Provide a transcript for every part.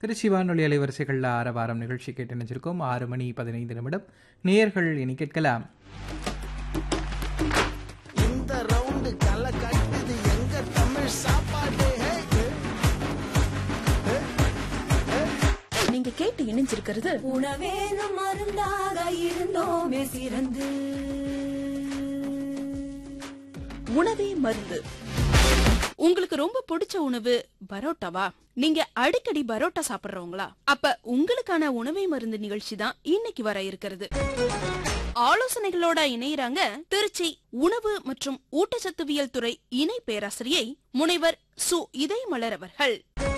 திருச்சி வானொலி அலைவரிசைகளில் ஆற வாரம் நிகழ்ச்சி கேட்டு நினைச்சிருக்கோம் ஆறு மணி பதினைந்து நிமிடம் நேயர்கள் இனி கேட்கலாம் இந்த ரவுண்டு களை கட்டுது எங்க தமிழ் சாப்பாடு ஹே, ஹே. நீங்க கேட்டு இணைஞ்சிருக்கிறது உணவேனும் மருந்தாக இருந்தோமே சிறந்து உணவே மருந்து உங்களுக்கு ரொம்ப பிடிச்ச உணவு பரோட்டாவா நீங்க அடிக்கடி பரோட்டா சாப்பிடுறவங்களா அப்ப உங்களுக்கான உணவை மருந்து நிகழ்ச்சி தான் இன்னைக்கு வர இருக்கிறது ஆலோசனைகளோட இணையறாங்க திருச்சி உணவு மற்றும் ஊட்டச்சத்துவியல் துறை இணை பேராசிரியை முனைவர் சு இதயமலர் அவர்கள்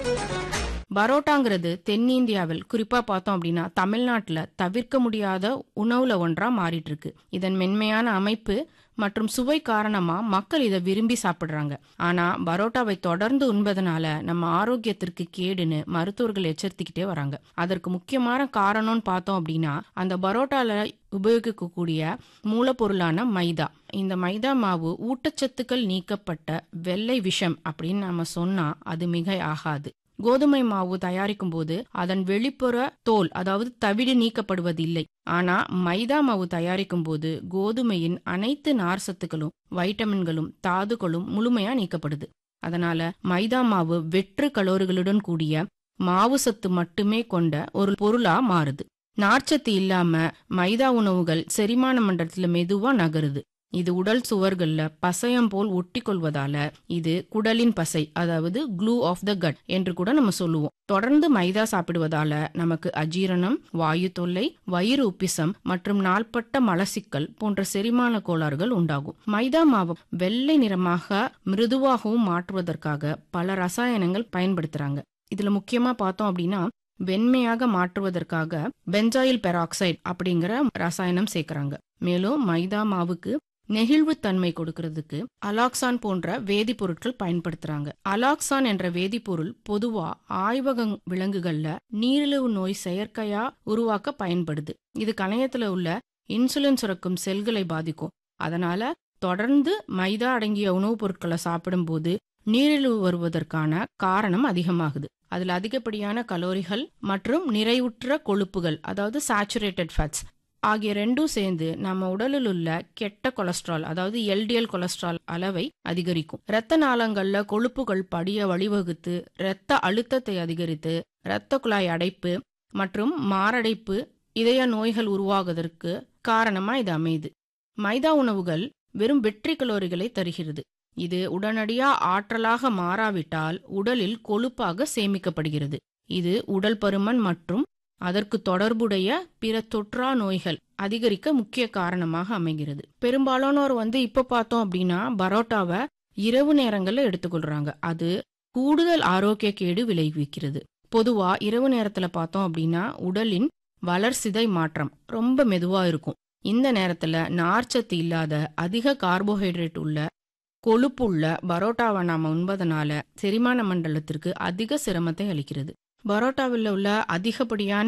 பரோட்டாங்கிறது தென்னிந்தியாவில் குறிப்பா பார்த்தோம் அப்படின்னா தமிழ்நாட்டுல தவிர்க்க முடியாத உணவுல ஒன்றா மாறிட்டு இருக்கு இதன் மென்மையான அமைப்பு மற்றும் சுவை காரணமா மக்கள் இதை விரும்பி சாப்பிடுறாங்க ஆனா பரோட்டாவை தொடர்ந்து உண்பதனால நம்ம ஆரோக்கியத்திற்கு கேடுன்னு மருத்துவர்கள் எச்சரித்துக்கிட்டே வராங்க அதற்கு முக்கியமான காரணம்னு பார்த்தோம் அப்படின்னா அந்த பரோட்டால உபயோகிக்கக்கூடிய மூலப்பொருளான மைதா இந்த மைதா மாவு ஊட்டச்சத்துக்கள் நீக்கப்பட்ட வெள்ளை விஷம் அப்படின்னு நம்ம சொன்னா அது மிகை ஆகாது கோதுமை மாவு தயாரிக்கும் போது அதன் வெளிப்புற தோல் அதாவது தவிடு நீக்கப்படுவதில்லை ஆனா மைதா மாவு தயாரிக்கும் போது கோதுமையின் அனைத்து நார்சத்துக்களும் வைட்டமின்களும் தாதுகளும் முழுமையா நீக்கப்படுது அதனால மைதா மாவு வெற்று கலோரிகளுடன் கூடிய மாவு சத்து மட்டுமே கொண்ட ஒரு பொருளா மாறுது நார்ச்சத்து இல்லாம மைதா உணவுகள் செரிமான மண்டலத்துல மெதுவா நகருது இது உடல் சுவர்கள்ல பசையம் போல் ஒட்டி கொள்வதால இது குடலின் பசை அதாவது க்ளூ ஆஃப் த கட் என்று கூட நம்ம சொல்லுவோம் தொடர்ந்து மைதா சாப்பிடுவதால நமக்கு அஜீரணம் வாயு தொல்லை வயிறு உப்பிசம் மற்றும் நாள்பட்ட மலசிக்கல் போன்ற செரிமான கோளாறுகள் உண்டாகும் மைதா மாவு வெள்ளை நிறமாக மிருதுவாகவும் மாற்றுவதற்காக பல ரசாயனங்கள் பயன்படுத்துறாங்க இதுல முக்கியமா பார்த்தோம் அப்படின்னா வெண்மையாக மாற்றுவதற்காக பென்சாயில் பெராக்சைடு அப்படிங்கிற ரசாயனம் சேர்க்கறாங்க மேலும் மைதா மாவுக்கு நெகிழ்வுத்தன்மை கொடுக்கறதுக்கு அலாக்சான் போன்ற வேதிப்பொருட்கள் பயன்படுத்துறாங்க அலாக்சான் என்ற வேதிப்பொருள் பொதுவா ஆய்வக விலங்குகள்ல நீரிழிவு நோய் செயற்கையா உருவாக்க பயன்படுது இது கணையத்துல உள்ள இன்சுலின் சுரக்கும் செல்களை பாதிக்கும் அதனால தொடர்ந்து மைதா அடங்கிய உணவுப் பொருட்களை சாப்பிடும்போது நீரிழிவு வருவதற்கான காரணம் அதிகமாகுது அதுல அதிகப்படியான கலோரிகள் மற்றும் நிறைவுற்ற கொழுப்புகள் அதாவது சாச்சுரேட்டட் ஃபேட்ஸ் ஆகிய ரெண்டும் சேர்ந்து நம்ம உடலில் உள்ள கெட்ட கொலஸ்ட்ரால் அதாவது எல்டிஎல் கொலஸ்ட்ரால் அளவை அதிகரிக்கும் இரத்த நாளங்கள்ல கொழுப்புகள் படிய வழிவகுத்து இரத்த அழுத்தத்தை அதிகரித்து இரத்த குழாய் அடைப்பு மற்றும் மாரடைப்பு இதய நோய்கள் உருவாகுவதற்கு காரணமா இது அமையுது மைதா உணவுகள் வெறும் வெற்றி கலோரிகளை தருகிறது இது உடனடியா ஆற்றலாக மாறாவிட்டால் உடலில் கொழுப்பாக சேமிக்கப்படுகிறது இது உடல் பருமன் மற்றும் அதற்கு தொடர்புடைய பிற தொற்றா நோய்கள் அதிகரிக்க முக்கிய காரணமாக அமைகிறது பெரும்பாலானோர் வந்து இப்ப பார்த்தோம் அப்படின்னா பரோட்டாவை இரவு நேரங்கள்ல எடுத்துக்கொள்றாங்க அது கூடுதல் ஆரோக்கிய கேடு விளைவிக்கிறது பொதுவா இரவு நேரத்துல பார்த்தோம் அப்படின்னா உடலின் வளர்சிதை மாற்றம் ரொம்ப மெதுவா இருக்கும் இந்த நேரத்துல நார்ச்சத்து இல்லாத அதிக கார்போஹைட்ரேட் உள்ள கொழுப்புள்ள பரோட்டாவை நாம உண்பதனால செரிமான மண்டலத்திற்கு அதிக சிரமத்தை அளிக்கிறது பரோட்டாவில் உள்ள அதிகப்படியான